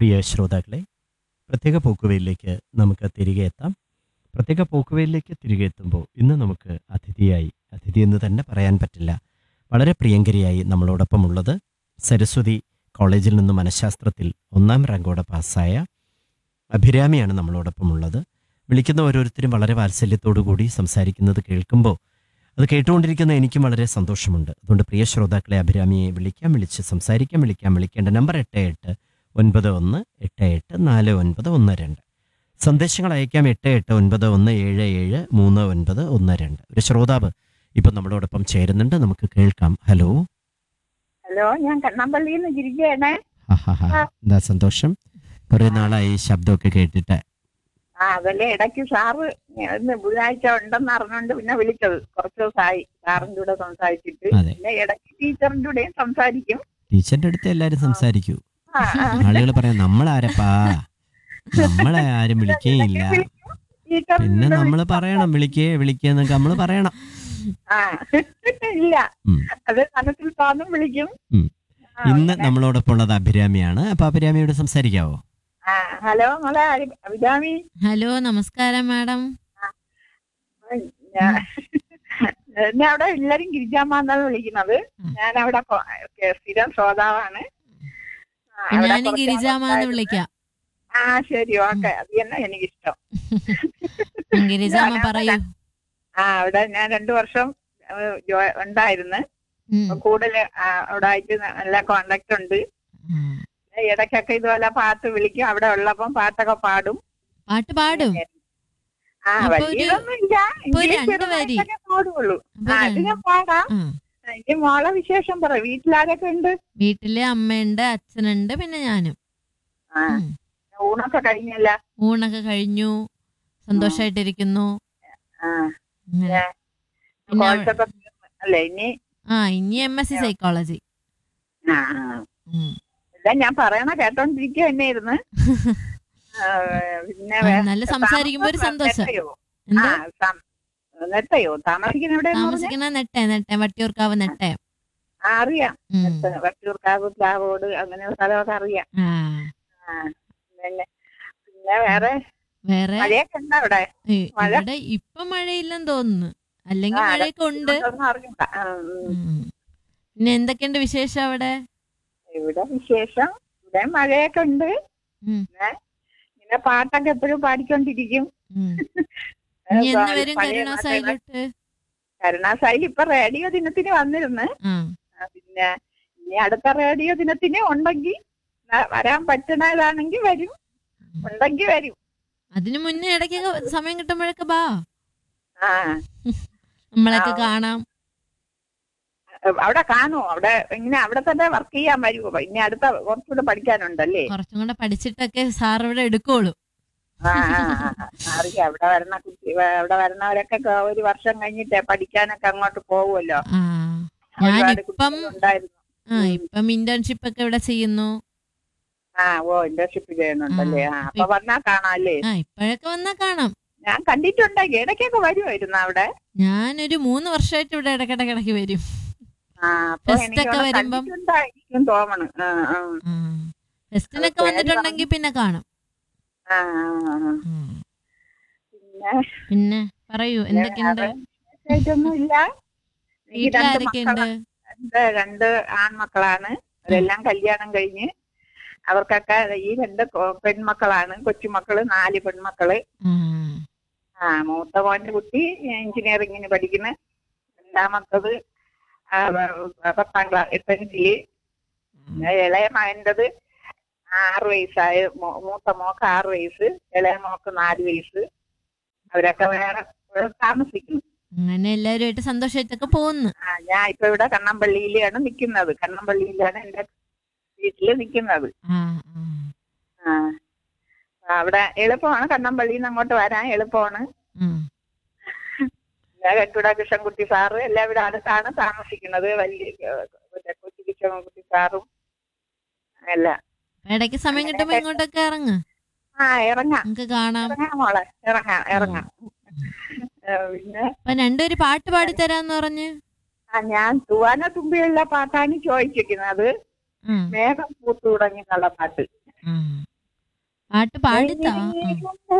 പ്രിയ ശ്രോതാക്കളെ പ്രത്യേക പോക്കുവയിലേക്ക് നമുക്ക് തിരികെ എത്താം പ്രത്യേക പോക്കുവയിലേക്ക് തിരികെ എത്തുമ്പോൾ ഇന്ന് നമുക്ക് അതിഥിയായി അതിഥി എന്ന് തന്നെ പറയാൻ പറ്റില്ല വളരെ പ്രിയങ്കരിയായി നമ്മളോടൊപ്പം ഉള്ളത് സരസ്വതി കോളേജിൽ നിന്ന് മനഃശാസ്ത്രത്തിൽ ഒന്നാം റാങ്കോടെ പാസ്സായ അഭിരാമിയാണ് നമ്മളോടൊപ്പം ഉള്ളത് വിളിക്കുന്ന ഓരോരുത്തരും വളരെ വാത്സല്യത്തോടു കൂടി സംസാരിക്കുന്നത് കേൾക്കുമ്പോൾ അത് കേട്ടുകൊണ്ടിരിക്കുന്ന എനിക്കും വളരെ സന്തോഷമുണ്ട് അതുകൊണ്ട് പ്രിയ ശ്രോതാക്കളെ അഭിരാമിയെ വിളിക്കാം വിളിച്ച് സംസാരിക്കാം വിളിക്കാം വിളിക്കേണ്ട നമ്പർ എട്ട് എട്ട് ഒൻപത് ഒന്ന് എട്ട് എട്ട് നാല് ഒൻപത് ഒന്ന് രണ്ട് സന്ദേശങ്ങൾ അയക്കാം എട്ട് എട്ട് ഒൻപത് ഒന്ന് ഏഴ് ഏഴ് മൂന്ന് ഒൻപത് ഒന്ന് രണ്ട് ഒരു ശ്രോതാവ് ഇപ്പം നമ്മളോടൊപ്പം ചേരുന്നുണ്ട് നമുക്ക് കേൾക്കാം ഹലോ ഹലോ ഞാൻ കണ്ണമ്പള്ളിയിൽ നിന്ന് ഗിരിജയാണ് ഹാ ഹാ ഹാ എന്താ സന്തോഷം കുറെ നാളായി ഈ ശബ്ദമൊക്കെ കേട്ടിട്ട് ആ അതല്ലേ ഇടയ്ക്ക് സാറ് ഇന്ന് ബുധനാഴ്ച ഉണ്ടെന്ന് അറിഞ്ഞുകൊണ്ട് പിന്നെ വിളിച്ചത് കുറച്ച് ദിവസമായി സാറിന്റെ കൂടെ സംസാരിച്ചിട്ട് അതെ പിന്നെ ഇടയ്ക്ക് ടീച്ചറിന്റെ കൂടെയും സംസാരിക്കും ടീച്ചറിന്റെ അടുത്ത് എല്ലാരും സംസാരിക്കൂ ആ, ആ. ആളുകൾ പറയാം നമ്മളാരപ്പാ നമ്മളെ ആരും വിളിക്കുകയില്ല ടീച്ചറിന്റെ പിന്നെ കൂടെ നമ്മൾ വിളിച്ച് പറയണം വിളിക്കേ വിളിക്കേ എന്നൊക്കെ നമ്മൾ പറയണം ആ ഇല്ല ഉം. അത് മനസ്സിൽ തോന്നും വിളിക്കും ഉം. ആ, ഇന്ന് അങ്ങനെ. നമ്മളോടൊപ്പം ഉള്ളത് അഭിരാമിയാണ് അപ്പൊ അഭിരാമിയോട് സംസാരിക്കാവോ ആ ഹലോ മോളെ അരി- അഭിരാമി ഹലോ നമസ്കാരം മാഡം ഞാൻ എന്നെ അവിടെ എല്ലാരും ഗിരിജാമ്മ എന്നാണ് വിളിക്കുന്നത് ഉം. ഞാൻ അവിടെ കൊ- കെ- സ്ഥിരം ശ്രോതാവാണ് ആ, അവിടെ ഞാൻ കുറച്ച് ഗിരിജാമാന്ന് ആളുണ്ടായിരുന്നു. വിളിക്കാം ആ ശരി ഓക്കെ അത് തന്നെ എനിക്കിഷ്ടം ഗിരിജാമ ഞാൻ പറയൂ ആ അവിടെ ഞാൻ രണ്ടു വർഷം ഏഹ്, ജോ- ഉണ്ടായിരുന്നു ഉം. കൂടുതൽ അവിടെ ആയിട്ട് നല്ല കോണ്ടാക്ട് ഉണ്ട് ഉം. ഇടയ്ക്കൊക്കെ ഇതുപോലെ പാട്ട് വിളിക്കും അവിടെ ഉള്ളപ്പം പാട്ടൊക്കെ പാടും പാട്ട് പാടും ആ ഇപ്പൊ ഒരു- വലിയതൊന്നും ഇല്ല ഇപ്പൊ ഒരു എങ്കിലും രണ്ട് വരി. ചെറുതായിട്ടൊക്കെ പാടുള്ളൂ അപ്പൊ ആ അത് രണ്ട്- ഞാൻ പാടാം ആ. എനിക്ക് മോളെ വിശേഷം പറ വീട്ടിലാരൊക്കെ ഉണ്ട് വീട്ടില് അമ്മയുണ്ട് അച്ഛനുണ്ട് പിന്നെ ഞാനും ആ ഉം. ഊണൊക്കെ കഴിഞ്ഞല്ല ഊണൊക്കെ കഴിഞ്ഞു സന്തോഷായിട്ടിരിക്കുന്നു ആ അങ്ങനെ. പിന്നെ കോഴ്സൊക്കെ തീർന്ന്. അല്ലേ ഇനി ആ ഇനി എം എസ് സി സൈക്കോളജി ആ ആ. ഇല്ല ഞാൻ പറയണ കേട്ടോണ്ടിരിക്കുക തന്നെയായിരുന്നു ആ, പിന്നെ ആ, വേ- നല്ല സംസാരിക്കുമ്പോ ഒരു താമസം സന്തോഷം നെട്ടയോ? എന്താ ആ, സം- നെട്ടയോ താമസിക്കുന്ന എവിടെ താമസിക്കുന്ന നെട്ടെ നെട്ടെ വട്ടിയൂർക്കാവ് നെട്ടെ അറിയാം ഉം. നെട്ട്, വട്ടിയൂർക്കാവ് പ്ലാവോട് അങ്ങനെ സ്ഥലമൊക്കെ അറിയാം ആ ആ പിന്നെ പിന്നെ വേറെ വേറെ മഴയൊക്കെ ഉണ്ടോ അവിടെ ഏ, മഴ? ഇവിടെ ഇപ്പൊ മഴയില്ലെന്ന് തോന്നുന്നു അല്ലെങ്കിൽ ആ, മഴയൊക്കെ ഉണ്ട് ഒന്നും അറിഞ്ഞൂടാ. ആ, ഉം. ഉം. പിന്നെ എന്തൊക്കെയുണ്ട് വിശേഷം അവിടെ ഇവിടെ വിശേഷം ഇവിടെ മഴയൊക്കെ ഉണ്ട് ഉം. പിന്നെ പാട്ടൊക്കെ എപ്പോഴും പാടിക്കൊണ്ടിരിക്കും ഉം. ഇനി ഏ, എന്ന് വരും പഴയ കരുണാസായിലോട്ട് കരുണാസായി ഇപ്പൊ റേഡിയോ ദിനത്തിന് വന്നിരുന്ന് ആ ആ, പിന്നെ ഇനി അടുത്ത റേഡിയോ ദിനത്തിന് ഉണ്ടെങ്കിൽ ന- വരാൻ പറ്റണതാണെങ്കിൽ വരും ഉണ്ടെങ്കിൽ വരും അതിനു മുന്നേ ഇടയ്ക്കൊക്കെ സമയം കിട്ടുമ്പോഴൊക്കെ ബാ ആ നമ്മളൊക്കെ ആ. കാണാം അവിടെ കാണുമോ അവിടെ ഇങ്ങനെ അവിടെ തന്നെ വർക്ക് ചെയ്യാൻ വരുമോ ഇനി അടുത്ത കുറച്ചുകൂടെ പഠിക്കാനുണ്ടല്ലേ കുറച്ചും കൂടെ പഠിച്ചിട്ടൊക്കെ സാർ ഇവിടെ എടുക്കോളൂ ആ, ആ, ആ, അറിയാം അവിടെ വരണ കുട്ടി അവിടെ വരണവരൊക്കെ ക- ഒരു വർഷം കഴിഞ്ഞിട്ട് പഠിക്കാനൊക്കെ അങ്ങോട്ട് പോകുമല്ലോ ആ ഒരുപാട് ഞാനിപ്പം കുട്ടികളുണ്ടായിരുന്നു ആ ഇപ്പം ഇന്റേൺഷിപ്പ് ഒക്കെ ഇവിടെ ചെയ്യുന്നു ആ ഓ ഇന്റേൺഷിപ്പ് ചെയ്യുന്നുണ്ടല്ലേ ആ അപ്പൊ വന്നാ കാണാല്ലേ ആ ഇപ്പോഴൊക്കെ വന്നാ കാണാം ഞാൻ കണ്ടിട്ടുണ്ട് ഇടയ്ക്കൊക്കെ വരുമായിരുന്നു അവിടെ ഞാനൊരു മൂന്ന് വർഷമായിട്ട് ഇവിടെ ഇടയ്ക്കിടയ്ക്കിടയ്ക്ക് വരും ആ അപ്പൊ Fest എനിക്ക് ഒക്കെ അവിടെ വരുമ്പം- കണ്ടിട്ടുണ്ടായിരിക്കും തോന്നണ് ആ ആ ആ ഫെസ്റ്റിനൊക്കെ പേര് വന്നിട്ടുണ്ടെങ്കിൽ പിന്നെ കാണും ആ, ആ, ആ. ഉം. പിന്നെ പിന്നെ പറയൂ എന്തൊക്കെയുണ്ട് വിശേഷമായിട്ടൊന്നും ഇല്ല എനിക്ക് വീട്ടിൽ രണ്ട് ആരൊക്കെയുണ്ട് രണ്ട് രണ്ട് ആൺമക്കളാണ് അവരെല്ലാം കല്യാണം കഴിഞ്ഞ് അവർക്കൊക്കെ ഈ രണ്ട് കൊ- പെൺമക്കളാണ് കൊച്ചുമക്കള് നാല് പെൺമക്കള് ആ. ആ മൂത്ത മോന്റെ കുട്ടി എഞ്ചിനീയറിങ്ങിന് പഠിക്കുന്നു രണ്ടാമത്തത് ആ, പ- പത്താം ക്ലാസ് എട്ടില് പിന്നെ ഇളയ മകൻ്റെത് ആറ് വയസ്സായ മോ- മൂത്ത മോക്ക് ആറ് വയസ്സ് ഇളയ മോക്ക് നാല് വയസ്സ് അവരൊക്കെ വേറെ വേറെ താമസിക്കുന്നു അങ്ങനെ എല്ലാവരുമായിട്ട് സന്തോഷമായിട്ടൊക്കെ പോകുന്നു ആ ഞാൻ ഇപ്പൊ ഇവിടെ കണ്ണമ്പള്ളിയിലാണ് നിൽക്കുന്നത് കണ്ണമ്പള്ളിയിലാണ് എന്റെ വീട്ടില് നിൽക്കുന്നത് ആ ആ. ആ ആ, അവിടെ എളുപ്പമാണ് കണ്ണമ്പള്ളിയിൽ നിന്ന് അങ്ങോട്ട് വരാൻ എളുപ്പമാണ് ഉം. ഞാൻ കെട്ടുട കൃഷ്ണൻകുട്ടി സാറ് എല്ലാം ഇവിടെ അടുത്താണ് താമസിക്കുന്നത് വലിയ ഏഹ്, മറ്റേ കൊച്ചു കൃഷ്ണൻകുട്ടി സാറും എല്ലാം അപ്പൊ ഇടയ്ക്ക് സമയം കിട്ടുമ്പോ ഇങ്ങോട്ടൊക്കെ ഇറങ്ങ് ആ ഇറങ്ങാം നമുക്ക് കാണാം ഇറങ്ങാം മോളെ ഇറങ്ങാം ഇറങ്ങാം ഏഹ്, പിന്നെ അപ്പൊ രണ്ടുപേര് പാട്ട് പാടിത്തരാന്ന് പറഞ്ഞ് ആ ഞാൻ തുവാന തുമ്പിയുള്ള പാട്ടാണ് ചോദിച്ചിരിക്കുന്നത് ഉം. മേഘം പൂത്തു തുടങ്ങി എന്നുള്ള പാട്ട് ഉം. പാട്ട് പാടിത്താ ആ. വഴിയരികിലുണ്ട്